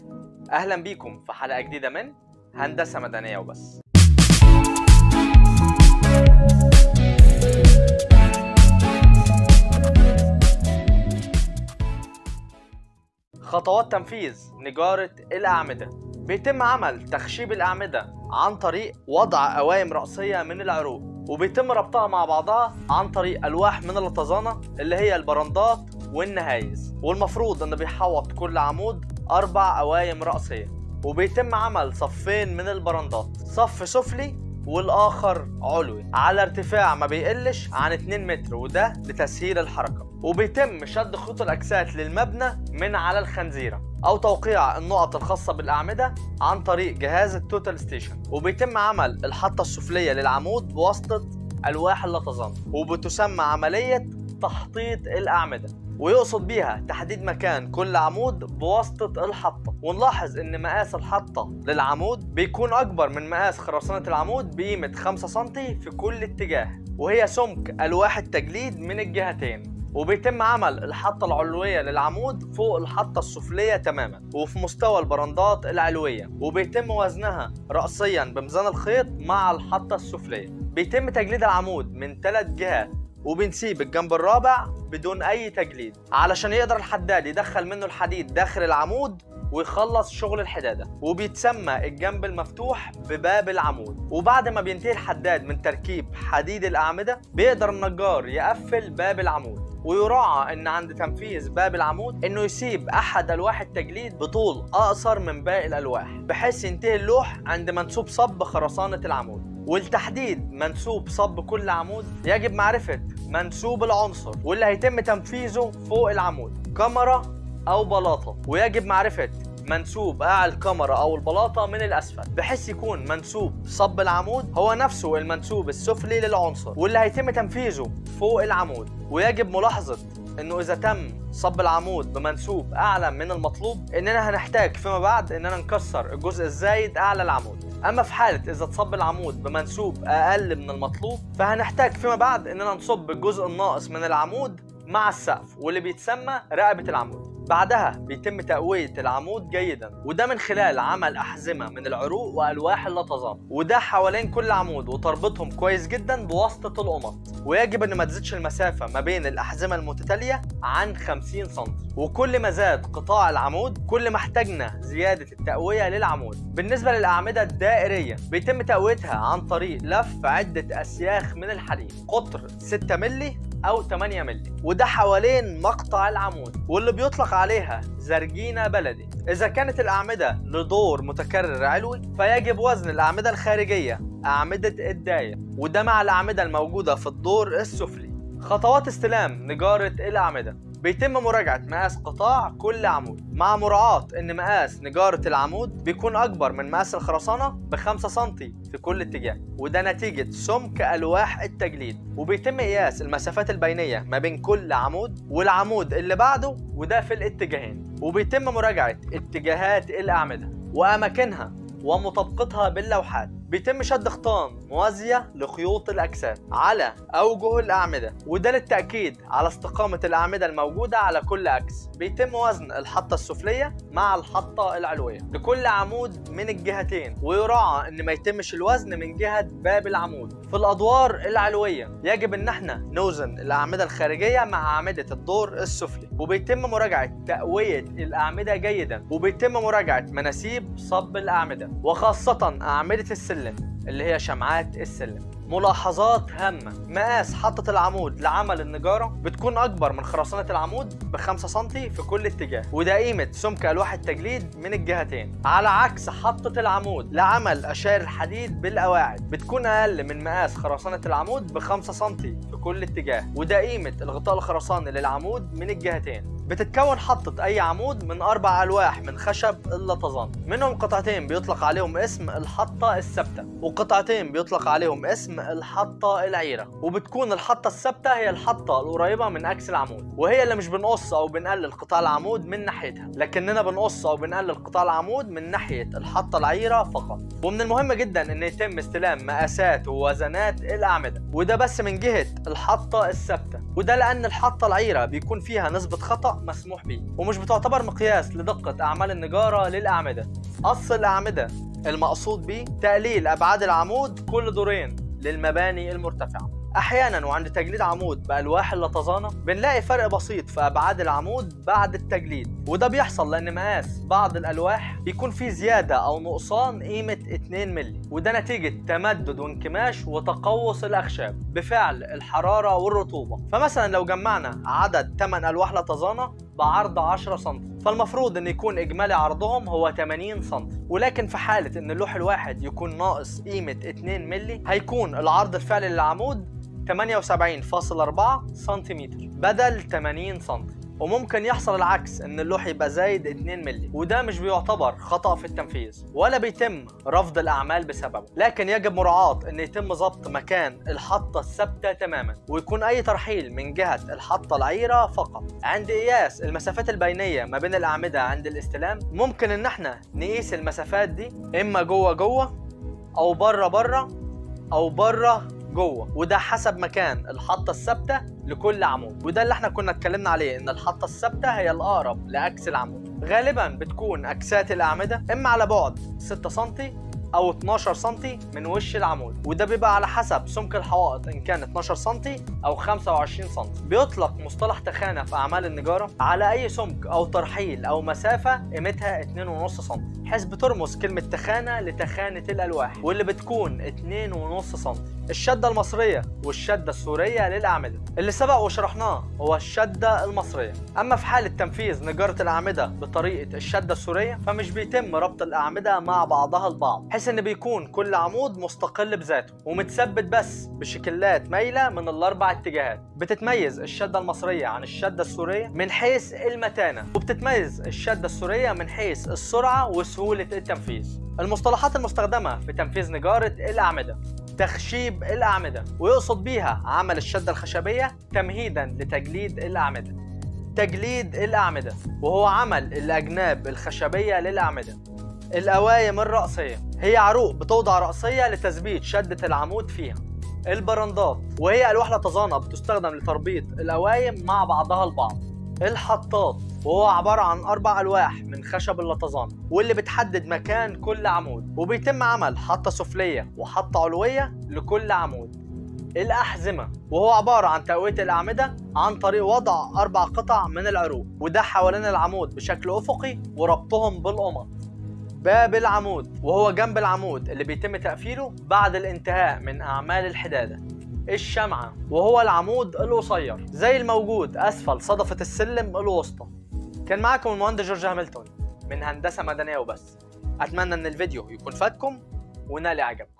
اهلا بيكم في حلقه جديده من هندسه مدنيه وبس خطوات تنفيذ نجارة الأعمدة بيتم عمل تخشيب الأعمدة عن طريق وضع قوائم رأسية من العروق وبيتم ربطها مع بعضها عن طريق ألواح من اللطزانة اللي هي البرندات والنهايز والمفروض إن بيحوط كل عمود أربع قوائم رأسية وبيتم عمل صفين من البرندات صف سفلي والآخر علوي على ارتفاع ما بيقلش عن 2 متر وده لتسهيل الحركة وبيتم شد خيوط الأكسات للمبنى من على الخنزيرة أو توقيع النقط الخاصة بالأعمدة عن طريق جهاز التوتال ستيشن وبيتم عمل الحطة السفلية للعمود بواسطة ألواح اللطزان وبتسمى عملية تحطيط الأعمدة ويقصد بيها تحديد مكان كل عمود بواسطة الحطة ونلاحظ ان مقاس الحطة للعمود بيكون اكبر من مقاس خرسانة العمود بقيمة 5 سم في كل اتجاه وهي سمك الواح التجليد من الجهتين وبيتم عمل الحطة العلوية للعمود فوق الحطة السفلية تماما وفي مستوى البرندات العلوية وبيتم وزنها رأسيا بميزان الخيط مع الحطة السفلية بيتم تجليد العمود من ثلاث جهات وبنسيب الجنب الرابع بدون اي تجليد علشان يقدر الحداد يدخل منه الحديد داخل العمود ويخلص شغل الحداده وبيتسمى الجنب المفتوح بباب العمود وبعد ما بينتهي الحداد من تركيب حديد الاعمده بيقدر النجار يقفل باب العمود ويراعى ان عند تنفيذ باب العمود انه يسيب احد الواح التجليد بطول اقصر من باقي الالواح بحيث ينتهي اللوح عند منسوب صب خرسانه العمود والتحديد منسوب صب كل عمود يجب معرفة منسوب العنصر واللي هيتم تنفيذه فوق العمود كاميرا أو بلاطة ويجب معرفة منسوب قاع الكاميرا او البلاطه من الاسفل بحيث يكون منسوب صب العمود هو نفسه المنسوب السفلي للعنصر واللي هيتم تنفيذه فوق العمود ويجب ملاحظه انه اذا تم صب العمود بمنسوب اعلى من المطلوب اننا هنحتاج فيما بعد اننا نكسر الجزء الزايد اعلى العمود اما في حاله اذا اتصب العمود بمنسوب اقل من المطلوب فهنحتاج فيما بعد اننا نصب الجزء الناقص من العمود مع السقف واللي بيتسمى رقبه العمود بعدها بيتم تقوية العمود جيدا وده من خلال عمل أحزمة من العروق وألواح اللطزان وده حوالين كل عمود وتربطهم كويس جدا بواسطة القمط ويجب أن ما تزيدش المسافة ما بين الأحزمة المتتالية عن 50 سم وكل ما زاد قطاع العمود كل ما احتاجنا زيادة التقوية للعمود بالنسبة للأعمدة الدائرية بيتم تقويتها عن طريق لف عدة أسياخ من الحديد قطر 6 مللي او 8 مللي وده حوالين مقطع العمود واللي بيطلق عليها زرجينة بلدي اذا كانت الاعمدة لدور متكرر علوي فيجب وزن الاعمدة الخارجية اعمدة الداية وده مع الاعمدة الموجودة في الدور السفلي خطوات استلام نجارة الاعمدة بيتم مراجعة مقاس قطاع كل عمود مع مراعاة ان مقاس نجارة العمود بيكون اكبر من مقاس الخرسانة ب 5 سم في كل اتجاه وده نتيجة سمك الواح التجليد وبيتم قياس المسافات البينية ما بين كل عمود والعمود اللي بعده وده في الاتجاهين وبيتم مراجعة اتجاهات الاعمدة واماكنها ومطابقتها باللوحات بيتم شد خطان موازية لخيوط الأجساد على أوجه الأعمدة وده للتأكيد على استقامة الأعمدة الموجودة على كل أكس بيتم وزن الحطة السفلية مع الحطة العلوية لكل عمود من الجهتين ويراعى ان ما يتمش الوزن من جهة باب العمود في الأدوار العلوية يجب ان احنا نوزن الأعمدة الخارجية مع أعمدة الدور السفلي وبيتم مراجعة تقوية الأعمدة جيدا وبيتم مراجعة مناسيب صب الأعمدة وخاصة أعمدة السلم اللي هي شمعات السلم ملاحظات هامة مقاس حطة العمود لعمل النجارة بتكون أكبر من خرسانة العمود ب 5 سم في كل اتجاه وده قيمة سمك ألواح التجليد من الجهتين على عكس حطة العمود لعمل أشار الحديد بالقواعد بتكون أقل من مقاس خرسانة العمود ب 5 سم في كل اتجاه وده قيمة الغطاء الخرساني للعمود من الجهتين بتتكون حطة أي عمود من أربع ألواح من خشب اللطزان منهم قطعتين بيطلق عليهم اسم الحطة الثابتة وقطعتين بيطلق عليهم اسم الحطة العيرة وبتكون الحطة الثابتة هي الحطة القريبة من أكس العمود وهي اللي مش بنقص أو بنقلل قطاع العمود من ناحيتها لكننا بنقص أو بنقلل قطاع العمود من ناحية الحطة العيرة فقط ومن المهم جدا ان يتم استلام مقاسات ووزنات الاعمده وده بس من جهه الحطه الثابته وده لان الحطه العيره بيكون فيها نسبه خطا القطع مسموح به ومش بتعتبر مقياس لدقة أعمال النجارة للأعمدة قص الأعمدة المقصود به تقليل أبعاد العمود كل دورين للمباني المرتفعة احيانا وعند تجليد عمود بالواح اللطزانه بنلاقي فرق بسيط في ابعاد العمود بعد التجليد وده بيحصل لان مقاس بعض الالواح بيكون فيه زياده او نقصان قيمه 2 مللي وده نتيجه تمدد وانكماش وتقوس الاخشاب بفعل الحراره والرطوبه فمثلا لو جمعنا عدد 8 الواح لطزانه بعرض 10 سم فالمفروض ان يكون اجمالي عرضهم هو 80 سم ولكن في حاله ان اللوح الواحد يكون ناقص قيمه 2 مللي هيكون العرض الفعلي للعمود 78.4 سنتيمتر بدل 80 سم وممكن يحصل العكس ان اللوح يبقى زايد 2 مللي وده مش بيعتبر خطأ في التنفيذ ولا بيتم رفض الاعمال بسببه لكن يجب مراعاة ان يتم ضبط مكان الحطة الثابتة تماما ويكون اي ترحيل من جهة الحطة العيرة فقط عند قياس المسافات البينية ما بين الاعمدة عند الاستلام ممكن ان احنا نقيس المسافات دي اما جوه جوه او بره بره او بره جوه وده حسب مكان الحطه الثابته لكل عمود وده اللي احنا كنا اتكلمنا عليه ان الحطه الثابته هي الاقرب لاكس العمود غالبا بتكون اكسات الاعمده اما على بعد 6 سم او 12 سم من وش العمود وده بيبقى على حسب سمك الحوائط ان كان 12 سم او 25 سم بيطلق مصطلح تخانه في اعمال النجاره على اي سمك او ترحيل او مسافه قيمتها 2.5 سم حيث بترمز كلمه تخانه لتخانه الالواح واللي بتكون 2.5 سم الشده المصريه والشده السوريه للاعمده اللي سبق وشرحناه هو الشده المصريه اما في حاله تنفيذ نجاره الاعمده بطريقه الشده السوريه فمش بيتم ربط الاعمده مع بعضها البعض بحيث ان بيكون كل عمود مستقل بذاته ومتثبت بس بشكلات مايله من الاربع اتجاهات بتتميز الشده المصريه عن الشده السوريه من حيث المتانه وبتتميز الشده السوريه من حيث السرعه وسهوله التنفيذ المصطلحات المستخدمه في تنفيذ نجاره الاعمده تخشيب الأعمدة ويقصد بيها عمل الشدة الخشبية تمهيدا لتجليد الأعمدة تجليد الأعمدة وهو عمل الأجناب الخشبية للأعمدة القوايم الرأسية هي عروق بتوضع رأسية لتثبيت شدة العمود فيها البرندات وهي ألواح لطزانة بتستخدم لتربيط القوايم مع بعضها البعض الحطات وهو عبارة عن أربع ألواح من خشب اللطزان واللي بتحدد مكان كل عمود وبيتم عمل حطة سفلية وحطة علوية لكل عمود الأحزمة وهو عبارة عن تقوية الأعمدة عن طريق وضع أربع قطع من العروق وده حوالين العمود بشكل أفقي وربطهم بالقمط باب العمود وهو جنب العمود اللي بيتم تقفيله بعد الانتهاء من أعمال الحدادة الشمعة وهو العمود القصير زي الموجود أسفل صدفة السلم الوسطى كان معكم المهندس جورج هاملتون من هندسة مدنية وبس أتمنى إن الفيديو يكون فاتكم ونال إعجاب